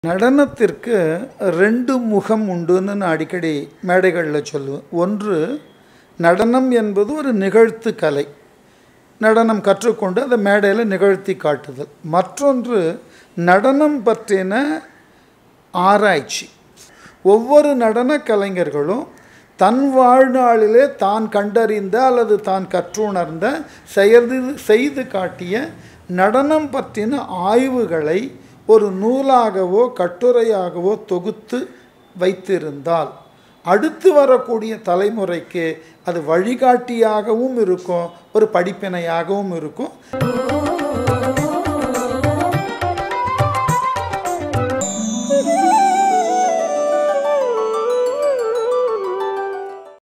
நடனத்திற்கு ரெண்டு முகம் உண்டுன்னு நான் அடிக்கடி மேடைகளில் சொல்லுவேன் ஒன்று நடனம் என்பது ஒரு நிகழ்த்து கலை நடனம் கற்றுக்கொண்டு அதை மேடையில் நிகழ்த்தி காட்டுதல் மற்றொன்று நடனம் பற்றின ஆராய்ச்சி ஒவ்வொரு நடன கலைஞர்களும் தன் வாழ்நாளிலே தான் கண்டறிந்த அல்லது தான் கற்றுணர்ந்த செய்து செய்து காட்டிய நடனம் பற்றின ஆய்வுகளை ஒரு நூலாகவோ கட்டுரையாகவோ தொகுத்து வைத்திருந்தால் அடுத்து வரக்கூடிய தலைமுறைக்கு அது வழிகாட்டியாகவும் இருக்கும் ஒரு படிப்பினையாகவும் இருக்கும்